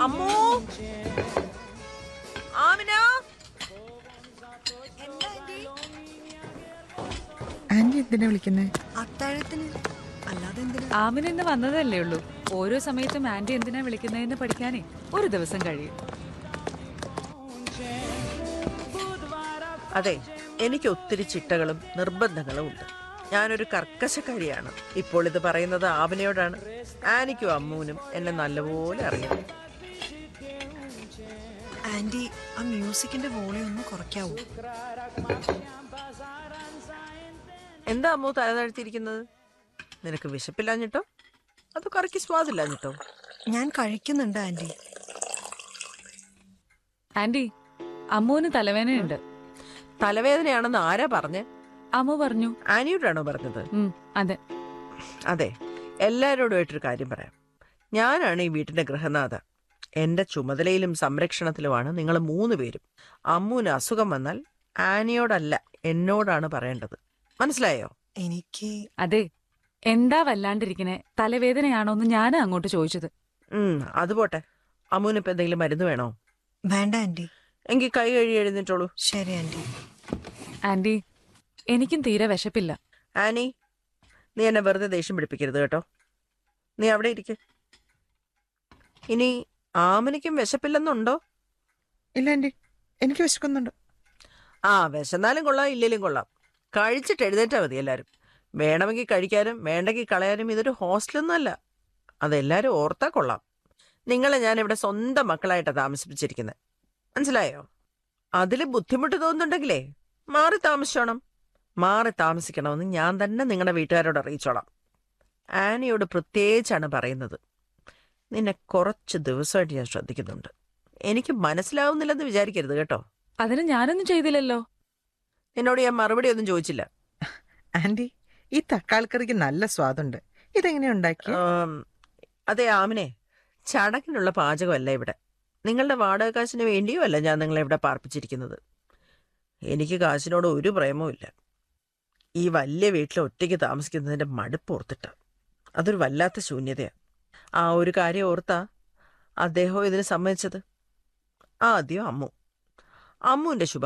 അമ്മോ ആമിന ആന്റി എന്തിനാ വിളിക്കുന്നേ അത്താഴത്തിന് അല്ലാതെ എന്തിനാ ആമിന് ഇന്ന് വന്നതല്ലേ ഉള്ളൂ ഓരോ സമയത്തും ആന്റി എന്തിനാ വിളിക്കുന്നതെന്ന് പഠിക്കാനേ ഒരു ദിവസം കഴിയും അതെ എനിക്ക് ഒത്തിരി ചിട്ടകളും നിർബന്ധങ്ങളും ഉണ്ട് ഞാനൊരു കർക്കശക്കാരിയാണ് ഇപ്പോൾ ഇത് പറയുന്നത് ആവനയോടാണ് ആനിക്കും അമ്മൂനും എന്നെ നല്ലപോലെ അറിയാം ആന്റി ആ മ്യൂസിക്കിന്റെ വോളിയം ഒന്ന് കുറയ്ക്കാവോ എന്താ അമ്മു തല താഴ്ത്തിയിരിക്കുന്നത് നിനക്ക് വിശപ്പില്ലാഞ്ഞിട്ടോ അത് കറിക്ക് സ്വാദില്ലാഞ്ഞിട്ടോ ഞാൻ കഴിക്കുന്നുണ്ട് ആന്റി ആന്റി അമ്മുവിന് തലവേദനയുണ്ട് തലവേദനയാണെന്ന് ആരാ പറഞ്ഞ് അമ്മു പറഞ്ഞു ആനിയോടാണോ പറഞ്ഞത് ഉം അതെ അതെ എല്ലാവരോടുമായിട്ടൊരു കാര്യം പറയാം ഞാനാണ് ഈ വീട്ടിന്റെ ഗൃഹനാഥ എന്റെ ചുമതലയിലും സംരക്ഷണത്തിലുമാണ് നിങ്ങൾ മൂന്ന് പേരും അമ്മൂന് അസുഖം വന്നാൽ ആനിയോടല്ല എന്നോടാണ് പറയേണ്ടത് മനസ്സിലായോ എനിക്ക് അതെ എന്താ വല്ലാണ്ടിരിക്കണേ തലവേദനയാണോന്ന് ഞാനാ അങ്ങോട്ട് ചോദിച്ചത് ഉം അത് പോട്ടെ അമ്മൂന് ഇപ്പൊ എന്തെങ്കിലും മരുന്ന് വേണോ വേണ്ട ആന്റി എങ്കിൽ കൈ കഴുകി എഴുന്നേറ്റോളൂ ശരി ആന്റി ആന്റി എനിക്കും തീരെ വിശപ്പില്ല ആനി നീ എന്നെ വെറുതെ ദേഷ്യം പിടിപ്പിക്കരുത് കേട്ടോ നീ അവിടെ ഇരിക്കെ ഇനി ആമനിക്കും വിശപ്പില്ലെന്നുണ്ടോ ഇല്ല ആന്റി എനിക്ക് വിശക്കുന്നുണ്ട് ആ വിശന്നാലും കൊള്ളാം ഇല്ലേലും കൊള്ളാം കഴിച്ചിട്ട് എഴുന്നേറ്റാ മതി എല്ലാവരും വേണമെങ്കിൽ കഴിക്കാനും വേണ്ടെങ്കിൽ കളയാനും ഇതൊരു ഹോസ്റ്റലൊന്നും അല്ല അതെല്ലാവരും ഓർത്താ കൊള്ളാം നിങ്ങളെ ഞാൻ ഇവിടെ സ്വന്തം മക്കളായിട്ടാണ് താമസിപ്പിച്ചിരിക്കുന്നത് മനസ്സിലായോ അതിൽ ബുദ്ധിമുട്ട് തോന്നുന്നുണ്ടെങ്കിലേ മാറി താമസിച്ചോണം മാറി താമസിക്കണമെന്ന് ഞാൻ തന്നെ നിങ്ങളുടെ വീട്ടുകാരോട് അറിയിച്ചോളാം ആനിയോട് പ്രത്യേകിച്ചാണ് പറയുന്നത് നിന്നെ കുറച്ച് ദിവസമായിട്ട് ഞാൻ ശ്രദ്ധിക്കുന്നുണ്ട് എനിക്ക് മനസ്സിലാവുന്നില്ലെന്ന് വിചാരിക്കരുത് കേട്ടോ അതിന് ഞാനൊന്നും ചെയ്തില്ലല്ലോ എന്നോട് ഞാൻ മറുപടി ഒന്നും ചോദിച്ചില്ല ആന്റി ഈ തക്കാളിക്കറിക്ക് നല്ല സ്വാദുണ്ട് ഇതെങ്ങനെയാ ഉണ്ടാക്കി ആം, അതെ ആമിനെ ചടങ്ങിനുള്ള പാചകമല്ല ഇവിടെ നിങ്ങളുടെ വാടക കാശിന് വേണ്ടിയോ അല്ല ഞാൻ നിങ്ങളെ ഇവിടെ പാർപ്പിച്ചിരിക്കുന്നത് എനിക്ക് കാശിനോട് ഒരു പ്രേമവും ഇല്ല ഈ വലിയ വീട്ടിൽ ഒറ്റയ്ക്ക് താമസിക്കുന്നതിന്റെ മടുപ്പ് ഓർത്തിട്ട അതൊരു വല്ലാത്ത ശൂന്യതയാണ് ആ ഒരു കാര്യം ഓർത്താ അദ്ദേഹം ഇതിന് സമ്മതിച്ചത് ആദ്യം അമ്മു അമ്മുവിന്റെ ശുഭ